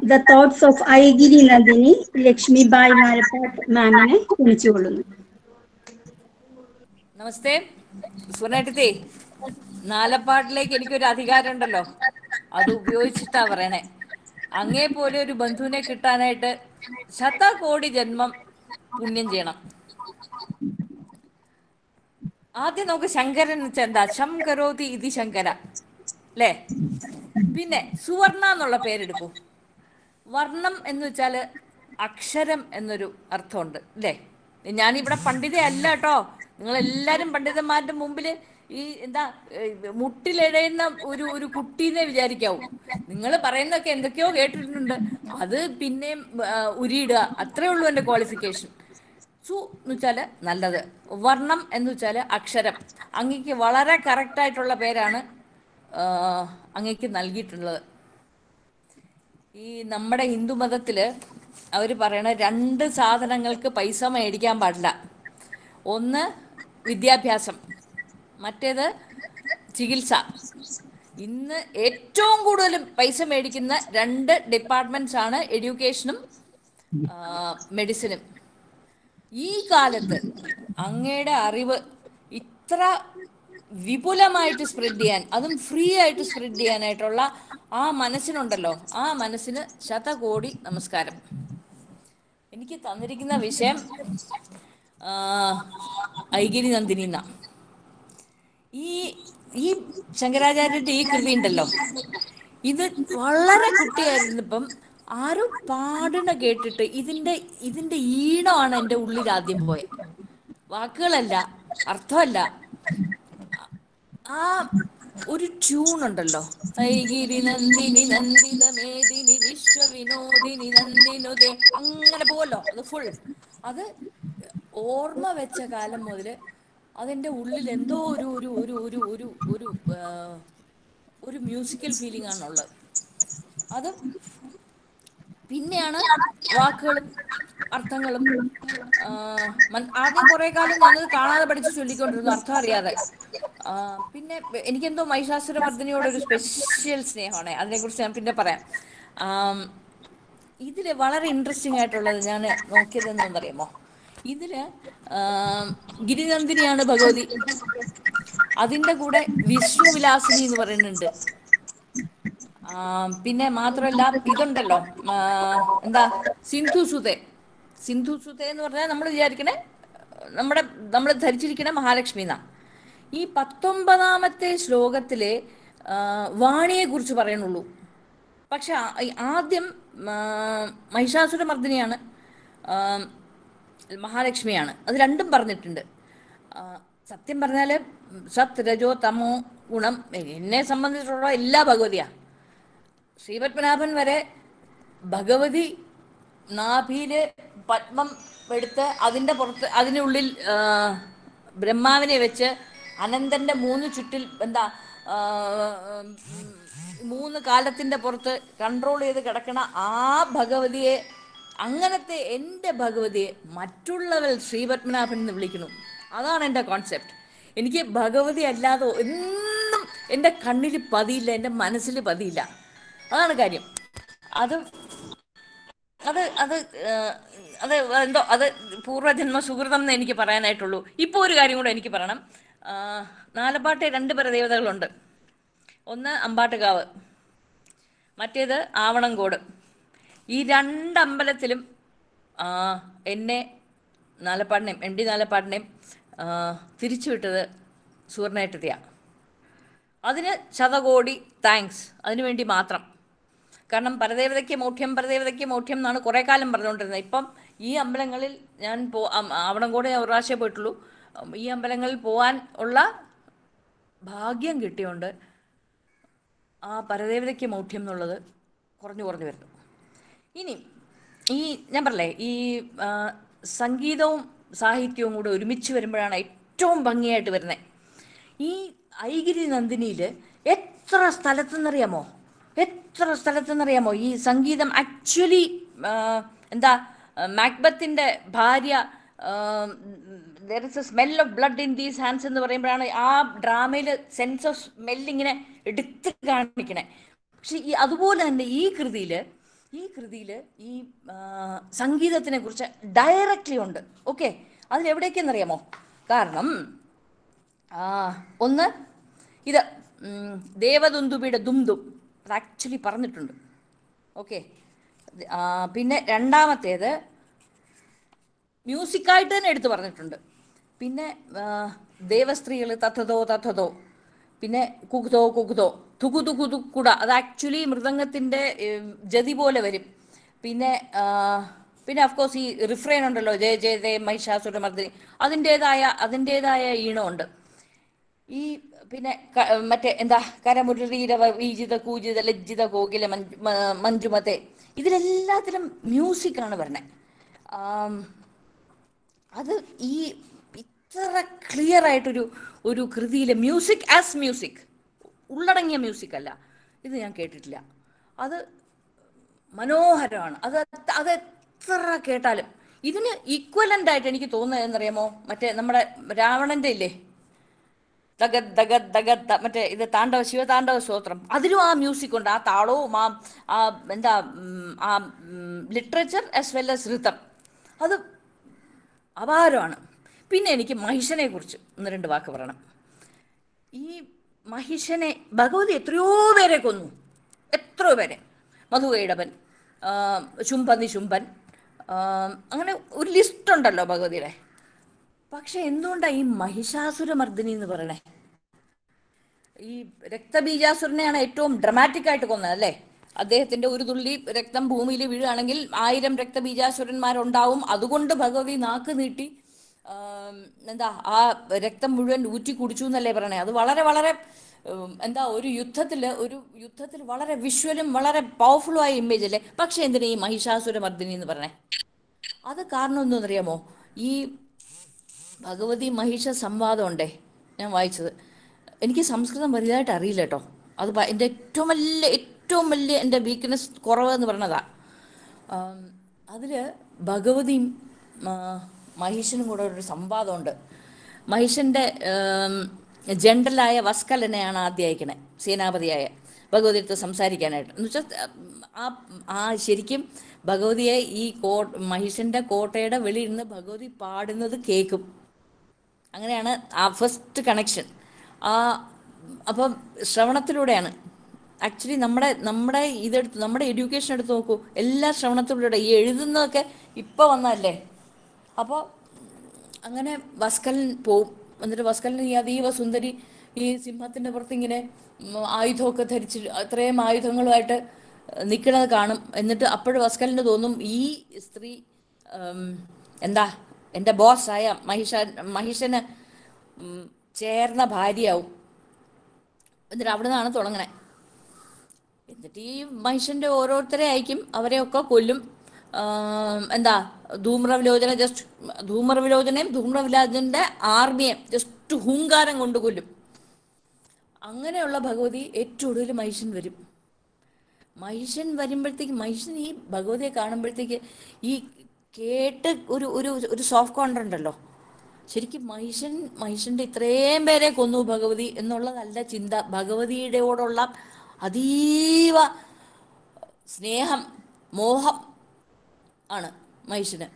the thoughts of Aigiri Nandini Lakshmi Bai Nalappat മാമിനെ ക്ഷണിച്ചുകൊള്ളുന്നു നമസ്തേ സുനേട്ടത്തി നാലപ്പാട്ടിലേക്ക് എനിക്കൊരു അധികാരം ഉണ്ടല്ലോ അത് ഉപയോഗിച്ചിട്ടാ പറയണേ അങ്ങേ പോലെ ഒരു ബന്ധുവിനെ കിട്ടാനായിട്ട് ശതകോടി ജന്മം പുണ്യം ചെയ്യണം ആദ്യം നമുക്ക് ശങ്കരൻ എന്ന് വെച്ചാൽ എന്താ ശം കരോതി ഇതി ശങ്കര അല്ലേ പിന്നെ സുവർണ എന്നുള്ള പേരെടുക്കൂ വർണ്ണം എന്ന് വെച്ചാൽ അക്ഷരം എന്നൊരു അർത്ഥമുണ്ട് അല്ലേ ഞാനിവിടെ പണ്ഡിതയല്ല കേട്ടോ നിങ്ങൾ എല്ലാവരും പണ്ഡിതന്മാരുടെ മുമ്പിൽ ഈ എന്താ ഏഹ്, മുട്ടിലിഴയുന്ന ഒരു ഒരു കുട്ടീനെ വിചാരിക്കാവൂ നിങ്ങൾ പറയുന്നതൊക്കെ എന്തൊക്കെയോ കേട്ടിട്ടുണ്ട് അത് പിന്നെയും ആ, ഉരിയിടുക അത്രേ ഉള്ളൂ എൻ്റെ ക്വാളിഫിക്കേഷൻ സു എന്ന് വെച്ചാൽ നല്ലത് വർണ്ണം എന്ന് വെച്ചാൽ അക്ഷരം അങ്ങക്ക് വളരെ കറക്റ്റായിട്ടുള്ള പേരാണ് ആ, അങ്ങക്ക് നൽകിയിട്ടുള്ളത് ഈ നമ്മുടെ ഹിന്ദു മതത്തിൽ അവർ പറയണ രണ്ട് സാധനങ്ങൾക്ക് പൈസ മേടിക്കാൻ പാടില്ല ഒന്ന് വിദ്യാഭ്യാസം മറ്റേത് ചികിത്സ ഇന്ന് ഏറ്റവും കൂടുതൽ പൈസ മേടിക്കുന്ന രണ്ട് ഡിപ്പാർട്ട്മെന്റ്സ് ആണ് എഡ്യൂക്കേഷനും മെഡിസിനും ഈ കാലത്ത് അങ്ങയുടെ അറിവ് ഇത്ര വിപുലമായിട്ട് സ്പ്രെഡ് ചെയ്യാൻ അതും ഫ്രീ ആയിട്ട് സ്പ്രെഡ് ചെയ്യാനായിട്ടുള്ള ആ മനസ്സിനുണ്ടല്ലോ ആ മനസ്സിന് ശതകോടി നമസ്കാരം എനിക്ക് തന്നിരിക്കുന്ന വിഷയം ആ, ഐഗിരി നന്ദിനി എന്നാ ഈ ഈ ശങ്കരാചാര്യന്റെ ഈ കൃതി ഉണ്ടല്ലോ ഇത് വളരെ കുട്ടിയായിരുന്നപ്പം ആരോ പാടണ കേട്ടിട്ട് ഇതിന്റെ ഇതിന്റെ ഈണമാണ് എൻ്റെ ഉള്ളിൽ ആദ്യം പോയത് വാക്കുകളല്ല അർത്ഥമല്ല ആ ഒരു ട്യൂൺ ഉണ്ടല്ലോ ഐഗിരി നന്ദിനി നന്ദിത മേദിനി വിശ്വവിനോദിനി നന്ദിനുദേ അങ്ങനെ പോവല്ലോ അത് ഫുൾ അത് ഓർമ്മ വെച്ച കാലം മുതൽ അതെന്റെ ഉള്ളിൽ എന്തോ ഒരു ഒരു ഒരു ഒരു ഒരു ഒരു ആ, ഒരു മ്യൂസിക്കൽ ഫീലിംഗ് ആണുള്ളത് അത് പിന്നെയാണ് വാക്കുകളും അർത്ഥങ്ങളും ആ, മൻ- ആദ്യം കുറെ കാലം ഞാനത് കാണാതെ പഠിച്ച് ചൊല്ലിക്കൊണ്ടിരുന്നു അർത്ഥം അറിയാതെ ആ, പിന്നെ എനിക്കെന്തോ മഹിഷാസുര മർദ്ദിനിയോട് ഒരു സ്പെഷ്യൽ സ്നേഹമാണ് അതിനെക്കുറിച്ച് ഞാൻ പിന്നെ പറയാം ആം, ഇതില് വളരെ ഇൻട്രസ്റ്റിംഗ് ആയിട്ടുള്ളത് ഞാൻ നോക്കിയത് എന്താണെന്നറിയാമോ ഇതില് ആം, ഗിരിനന്ദിനിയാണ് ഭഗവതി അതിന്റെ കൂടെ വിഷ്ണുവിലാസിനി എന്ന് പറയുന്നുണ്ട് ആ, പിന്നെ മാത്രമല്ല ഇതുണ്ടല്ലോ ആ, എന്താ സിന്ധു സുതേ സിന്ധു സുതേ എന്ന് പറഞ്ഞാൽ നമ്മൾ വിചാരിക്കണേ നമ്മുടെ നമ്മൾ ധരിച്ചിരിക്കണ മഹാലക്ഷ്മി എന്നാ ഈ പത്തൊമ്പതാമത്തെ ശ്ലോകത്തിലെ ആ, വാണിയെ കുറിച്ച് പറയണുള്ളൂ പക്ഷെ ആ- ഈ ആദ്യം ആ, മഹിഷാസുരമർദ്ദിനിയാണ് ആ, മഹാലക്ഷ്മിയാണ് അത് രണ്ടും പറഞ്ഞിട്ടുണ്ട് ആ, സത്യം പറഞ്ഞാൽ സത് രജോ തമോ ഗുണം എന്നെ സംബന്ധിച്ചിട്ടുള്ള എല്ലാ ഭഗവതിയാ ശ്രീപത്മനാഭൻ വരെ ഭഗവതി നാഭിയില് പത്മം എടുത്ത് അതിൻ്റെ പുറത്ത് അതിനുള്ളിൽ ആ, ബ്രഹ്മാവിനെ വെച്ച് അനന്തന്റെ മൂന്ന് ചുറ്റിൽ എന്താ ആ, ഉം, മൂന്ന് കാലത്തിന്റെ പുറത്ത് കൺട്രോൾ ചെയ്ത് കിടക്കണ ആ ഭഗവതിയെ അങ്ങനത്തെ എൻ്റെ ഭഗവതിയെ മറ്റുള്ളവർ ശ്രീപത്മനാഭൻ എന്ന് വിളിക്കുന്നു അതാണ് എൻ്റെ കോൺസെപ്റ്റ് എനിക്ക് ഭഗവതി അല്ലാതെ ഒന്നും എൻ്റെ കണ്ണിൽ പതിയില്ല എൻ്റെ മനസ്സിൽ പതിയില്ല അതാണ് കാര്യം അത് അത് അത് ഏഹ്, അത് എന്തോ അത് പൂർവ്വജന്മ സുഹൃതം എന്ന് എനിക്ക് പറയാനായിട്ടുള്ളൂ ഇപ്പോൾ ഒരു കാര്യം കൂടെ എനിക്ക് പറയണം ആ, നാലപ്പാട്ട് രണ്ട് പരദേവതകളുണ്ട് ഒന്ന് അമ്പാട്ടുകാവ് മറ്റേത് ആവണങ്കോട് ഈ രണ്ട് അമ്പലത്തിലും ആ, എന്നെ നാലപ്പാടിനെയും എം ഡി നാലപ്പാടിനെയും ആ, തിരിച്ചുവിട്ടത് സുവർണേട്ടത്തിയാണ് അതിന് ശതകോടി താങ്ക്സ് അതിനു വേണ്ടി മാത്രം കാരണം പരദേവതയ്ക്ക് മൗഢ്യം പരദേവതയ്ക്ക് മൗഢ്യം എന്നാണ് കുറേ കാലം പറഞ്ഞുകൊണ്ടിരുന്നത് ഇപ്പം ഈ അമ്പലങ്ങളിൽ ഞാൻ പോ അം- ആവണംകോട് ഞാൻ ഒരു പ്രാവശ്യമേ പോയിട്ടുള്ളൂ ഉം, ഈ അമ്പലങ്ങളിൽ പോകാൻ ഉള്ള ഭാഗ്യം കിട്ടിയോണ്ട് ആ പരദേവതയ്ക്ക് മൗഢ്യം എന്നുള്ളത് കുറഞ്ഞു കുറഞ്ഞു വരുന്നു ഇനി ഈ ഞാൻ പറഞ്ഞേ ഈ ആ, സംഗീതവും സാഹിത്യവും കൂടെ ഒരുമിച്ച് വരുമ്പോഴാണ് ഏറ്റവും ഭംഗിയായിട്ട് വരുന്നത് ഈ ഐഗിരി നന്ദിനിയിൽ എത്ര സ്ഥലത്തെന്നറിയാമോ എത്ര സ്ഥലത്തെന്നറിയാമോ ഈ സംഗീതം ആക്ച്വലി എന്താ മാക്ബത്തിൻ്റെ ഭാര്യ there is a smell of blood in these hands എന്ന് പറയുമ്പോഴാണ് ആ ഡ്രാമയിൽ സെൻസ് ഓഫ് സ്മെൽ ഇങ്ങനെ എടുത്ത് കാണിക്കണേ പക്ഷെ ഈ അതുപോലെ തന്നെ ഈ കൃതിയിൽ ഈ കൃതിയിൽ ഈ ആ, സംഗീതത്തിനെ കുറിച്ച് ഡയറക്റ്റ്ലി ഉണ്ട് ഓക്കെ അതിലെവിടേക്കെന്നറിയാമോ കാരണം ആ, ഒന്ന് ഇത് ഉം, ദേവദുന്ദുബിയുടെ ദുംദും അത് ആക്ച്വലി പറഞ്ഞിട്ടുണ്ട് ഓക്കെ പിന്നെ രണ്ടാമത്തേത് മ്യൂസിക്കായിട്ട് തന്നെ എടുത്തു പറഞ്ഞിട്ടുണ്ട് പിന്നെ ആ, ദേവസ്ത്രീകൾ തഥതോ തഥതോ പിന്നെ കുകുതോ കുകുതോ തുകു തുകു തുക്കുട അത് ആക്ച്വലി മൃദംഗത്തിൻ്റെ ജതി പോലെ വരും പിന്നെ ആ, പിന്നെ അഫ്കോഴ്സ് ഈ റിഫ്രെയിൻ ഉണ്ടല്ലോ ജയ ജയ ജയ മഹിഷാസുരമർദ്ദിനി അതിൻ്റേതായ അതിൻ്റേതായ ഈണമുണ്ട് ഈ പിന്നെ ക- മറ്റേ എന്താ കരമുരളീരവ വീജിത കൂജിത ലജ്ജിത കോകില മഞ്ജു മ- മഞ്ജുമത്തെ ഇതിലെല്ലാത്തിലും മ്യൂസിക്കാണ് വരണേ ആം, അത് ഈ ഇത്ര ക്ലിയർ ആയിട്ടൊരു ഒരു കൃതിയിലെ മ്യൂസിക് ആസ് മ്യൂസിക് ഉള്ളടങ്ങിയ മ്യൂസിക് അല്ല ഇത് ഞാൻ കേട്ടിട്ടില്ല അത് മനോഹരമാണ് അത് അത് എത്ര കേട്ടാലും ഇതിന് ഈക്വലൻ്റ് ആയിട്ട് എനിക്ക് തോന്നുന്നത് എന്നറിയാമോ മറ്റേ നമ്മുടെ രാവണൻ്റെ ഇല്ലേ ദഗത് ദഗത് ദഗത് ദ- മറ്റേ ഇത് താണ്ഡവ ശിവതാണ്ഡവ സ്തോത്രം അതിലും ആ മ്യൂസിക് ഉണ്ട് ആ താളവും ആ ആ എന്താ ഉം, ആ ലിറ്ററേച്ചർ ആസ് വെൽ ആസ് ഋതം അത് അപാരമാണ് പിന്നെ എനിക്ക് മഹിഷനെ കുറിച്ച് ഒന്ന് രണ്ട് വാക്ക് പറയണം ഈ മഹിഷനെ ഭഗവതി എത്രയോ പേരെ കൊന്നു എത്രയോ പേരെ മധുകൈടവൻ ആ, ശുംഭ നിശുംഭൻ ആ, അങ്ങനെ ഒരു ലിസ്റ്റ് ഉണ്ടല്ലോ ഭഗവതിയുടെ പക്ഷെ എന്തുകൊണ്ടാണ് ഈ മഹിഷാസുരമർദ്ദിനി എന്ന് പറയണേ ഈ രക്തബീജാസുരനെയാണ് ഏറ്റവും ഡ്രമാറ്റിക് ആയിട്ട് കൊന്നത് അല്ലേ അദ്ദേഹത്തിന്റെ ഒരു തുള്ളി രക്തം ഭൂമിയിൽ വീഴുകയാണെങ്കിൽ ആയിരം രക്തബീജാസുരന്മാരുണ്ടാവും അതുകൊണ്ട് ഭഗവതി നാക്ക് നീട്ടി ആം, എന്താ ആ രക്തം മുഴുവൻ ഊറ്റി കുടിച്ചു എന്നല്ലേ പറയണേ അത് വളരെ വളരെ ഉം, എന്താ ഒരു യുദ്ധത്തിൽ ഒരു യുദ്ധത്തിൽ വളരെ വിഷ്വലും വളരെ പവർഫുള്ളും ആയ ഇമേജ് അല്ലേ പക്ഷെ എന്തിനാ ഈ മഹിഷാസുരമർദ്ദിനി എന്ന് പറഞ്ഞേ അത് കാരണം എന്തെന്നറിയാമോ ഈ ഭഗവതി മഹിഷ സംവാദം ഉണ്ടേ ഞാൻ വായിച്ചത് എനിക്ക് സംസ്കൃതം വലുതായിട്ട് അറിയില്ല കേട്ടോ അത് ഭ- എൻ്റെ ഏറ്റവും വലിയ ഏറ്റവും വലിയ എൻ്റെ വീക്ക്നെസ് കുറവ് എന്ന് പറഞ്ഞതാ അതിൽ ഭഗവതിയും ആ, മഹിഷനും കൂടെ ഒരു സംവാദമുണ്ട് മഹിഷൻ്റെ ജനറലായ വസ്കലനെയാണ് ആദ്യം അയക്കണേ സേനാപതിയായ ഭഗവതി അടുത്ത് സംസാരിക്കാനായിട്ട് എന്ന് വെച്ചാൽ ആ ആ ശരിക്കും ഭഗവതിയെ ഈ കോ മഹിഷൻ്റെ കോട്ടയുടെ വെളിയിൽ നിന്ന് ഭഗവതി പാടുന്നത് കേൾക്കും അങ്ങനെയാണ് ആ ഫസ്റ്റ് കണക്ഷൻ ആ അപ്പം ശ്രവണത്തിലൂടെയാണ് ആക്ച്വലി നമ്മുടെ നമ്മുടെ ഇതെടുത്ത് നമ്മുടെ എഡ്യൂക്കേഷൻ എടുത്ത് നോക്കൂ എല്ലാ ശ്രവണത്തിലൂടെ ഈ എഴുതുന്നതൊക്കെ ഇപ്പോൾ വന്നതല്ലേ അപ്പോൾ അങ്ങനെ വസ്കലൻ പോവും എന്നിട്ട് വസ്കലൻ ഈ അതീവ സുന്ദരി ഈ സിംഹത്തിൻ്റെ പുറത്ത് ഇങ്ങനെ ഉം, ആയുധമൊക്കെ ധരിച്ച് അത്രയും ആയുധങ്ങളുമായിട്ട് നിൽക്കുന്നത് കാണും എന്നിട്ട് അപ്പോഴും വസ്കലിന് തോന്നും ഈ സ്ത്രീ ഉം, എന്താ എൻ്റെ ബോസായ മഹിഷ മഹിഷന് ഉം, ചേർന്ന ഭാര്യയാവും എന്നിട്ട് അവിടെ നിന്നാണ് തുടങ്ങണേ എന്നിട്ട് ഈ മനുഷ്യൻ്റെ ഓരോരുത്തരെ അയക്കും അവരെയൊക്കെ കൊല്ലും ആം, എന്താ ധൂമ്രവിലോചന ജസ്റ്റ് ധൂമ്രവിലോചനയും ധൂമ്രവിലോചനൻ്റെ ആർമിയെ ജസ്റ്റ് ഹൂങ്കാരം കൊണ്ട് കൊല്ലും അങ്ങനെയുള്ള ഭഗവതി ഏറ്റവും ഒടുവിൽ മഹിഷൻ വരും മഹിഷൻ വരുമ്പോഴത്തേക്ക് മഹിഷൻ ഈ ഭഗവതിയെ കാണുമ്പോഴത്തേക്ക് ഈ കേട്ട് ഒരു ഒരു ഒരു സോഫ്റ്റ് കോർണർ ഉണ്ടല്ലോ ശരിക്കും മഹിഷൻ മഹിഷന്റെ ഇത്രയും പേരെ കൊന്നു ഭഗവതി എന്നുള്ളതല്ല ചിന്ത ഭഗവതിയോടുള്ള അതീവ സ്നേഹം മോഹം ആണ് മഹിഷന്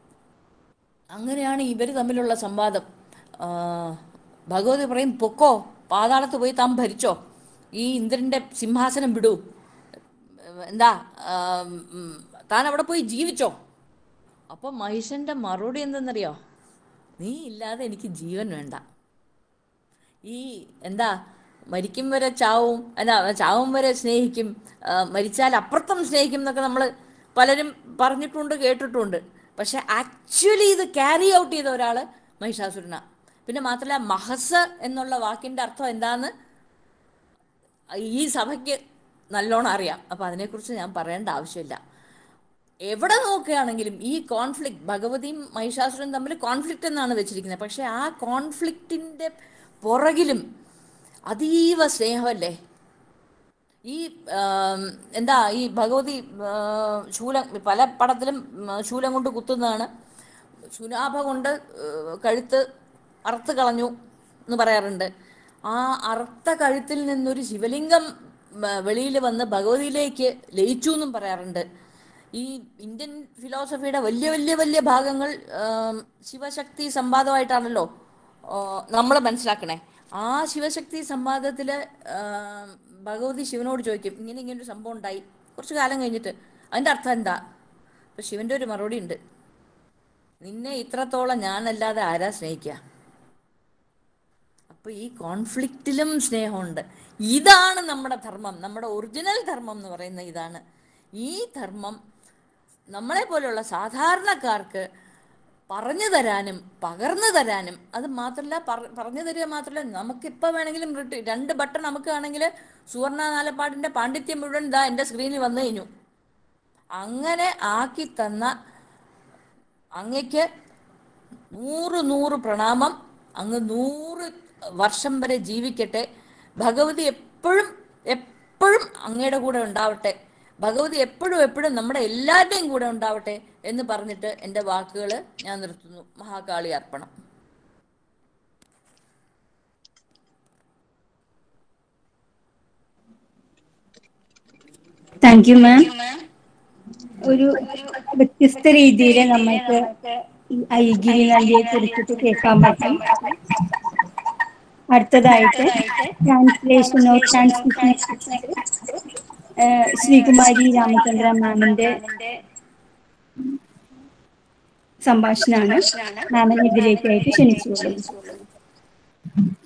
അങ്ങനെയാണ് ഇവർ തമ്മിലുള്ള സംവാദം ആ, ഭഗവതി പറയും പൊക്കോ പാതാളത്ത് പോയി താൻ ഭരിച്ചോ ഈ ഇന്ദ്രൻ്റെ സിംഹാസനം വിടൂ എന്താ ആ, ഉം, താൻ അവിടെ പോയി ജീവിച്ചോ അപ്പം മഹിഷൻ്റെ മറുപടി എന്തെന്നറിയോ നീ ഇല്ലാതെ എനിക്ക് ജീവൻ വേണ്ട ഈ എന്താ മരിക്കും വരെ ചാവും അല്ല ചാവും വരെ സ്നേഹിക്കും ആ, മരിച്ചാൽ അപ്പുറത്തും സ്നേഹിക്കും എന്നൊക്കെ നമ്മൾ പലരും പറഞ്ഞിട്ടുണ്ട് കേട്ടിട്ടുണ്ട് പക്ഷെ ആക്ച്വലി ഇത് ക്യാരി ഔട്ട് ചെയ്ത ഒരാൾ മഹിഷാസുരന പിന്നെ മാത്രമല്ല മഹസ് എന്നുള്ള വാക്കിൻ്റെ അർത്ഥം എന്താന്ന് ഈ സഭയ്ക്ക് നല്ലോണം അറിയാം അപ്പം അതിനെക്കുറിച്ച് ഞാൻ പറയേണ്ട ആവശ്യമില്ല എവിടെ നോക്കുകയാണെങ്കിലും ഈ കോൺഫ്ലിക്റ്റ് ഭഗവതിയും മഹിഷാസുരനും തമ്മിൽ കോൺഫ്ലിക്റ്റ് എന്നാണ് വെച്ചിരിക്കുന്നത് പക്ഷേ ആ കോൺഫ്ലിക്റ്റിൻ്റെ പുറകിലും അതീവ സ്നേഹമല്ലേ ഈ ആം, എന്താ ഈ ഭഗവതി ആ, ശൂലം പല പടത്തിലും ഉം, ശൂലം കൊണ്ട് കുത്തുന്നതാണ് ശുനാഭ കൊണ്ട് ഏ, കഴുത്ത് അറുത്ത് കളഞ്ഞു എന്ന് പറയാറുണ്ട് ആ അറുത്ത കഴുത്തിൽ നിന്നൊരു ശിവലിംഗം വെളിയിൽ വന്ന് ഭഗവതിയിലേക്ക് ലയിച്ചു എന്നും പറയാറുണ്ട് ഈ ഇന്ത്യൻ ഫിലോസഫിയുടെ വലിയ വലിയ വലിയ ഭാഗങ്ങൾ ആം, ശിവശക്തി സംവാദമായിട്ടാണല്ലോ നമ്മൾ മനസ്സിലാക്കണേ ആ ശിവശക്തി സംവാദത്തിൽ ഭഗവതി ശിവനോട് ചോദിക്കും ഇങ്ങനെ ഇങ്ങനെ ഒരു സംഭവം ഉണ്ടായി കുറച്ച് കാലം കഴിഞ്ഞിട്ട് അതിൻ്റെ അർത്ഥം എന്താ അപ്പം ശിവൻ്റെ ഒരു മറുപടി ഉണ്ട് നിന്നെ ഇത്രത്തോളം ഞാനല്ലാതെ ആരാ സ്നേഹിക്കുക അപ്പോൾ ഈ കോൺഫ്ലിക്റ്റിലും സ്നേഹമുണ്ട് ഇതാണ് നമ്മുടെ ധർമ്മം നമ്മുടെ ഒറിജിനൽ ധർമ്മം എന്ന് പറയുന്ന ഇതാണ് ഈ ധർമ്മം നമ്മളെ പോലെയുള്ള സാധാരണക്കാർക്ക് പറഞ്ഞു തരാനും പകർന്നു തരാനും അത് മാത്രമല്ല പറ- പറഞ്ഞു തരിക മാത്രമല്ല നമുക്കിപ്പോൾ വേണമെങ്കിലും റിട്ട് രണ്ട് ബട്ടൺ നമുക്ക് ആണെങ്കിൽ സുവർണ നാലപ്പാടിൻ്റെ പാണ്ഡിത്യം മുഴുവൻ ഇതാ എൻ്റെ സ്ക്രീനിൽ വന്നു കഴിഞ്ഞു അങ്ങനെ ആക്കി തന്ന അങ്ങയ്ക്ക് നൂറ് നൂറ് പ്രണാമം അങ്ങ് നൂറ് വർഷം വരെ ജീവിക്കട്ടെ ഭഗവതി എപ്പോഴും എപ്പോഴും അങ്ങയുടെ കൂടെ ഉണ്ടാവട്ടെ ഭഗവതി എപ്പോഴും എപ്പോഴും നമ്മുടെ എല്ലാവരുടെയും കൂടെ ഉണ്ടാവട്ടെ എന്ന് പറഞ്ഞിട്ട് എൻ്റെ വാക്കുകൾ ഞാൻ നിർത്തുന്നു മഹാകാളി അർപ്പണം താങ്ക് യു മാം ഒരു വ്യത്യസ്ത രീതിയിൽ നമ്മൾക്ക് ഈ ഐഗിരി നദിയെ കുറിച്ചിട്ട് കേൾക്കാൻ പറ്റും അടുത്തതായിട്ട് ട്രാൻസ്ലേഷൻ ഓർ ട്രാൻസ്മിഷനെ കുറിച്ചിട്ട് ഏഹ് ശ്രീകുമാരി രാമചന്ദ്ര മാമിന്റെ സംഭാഷണമാണ് മാമിനെ ഇതിലേക്കായിട്ട് ക്ഷണിച്ചുകൊള്ളുന്നു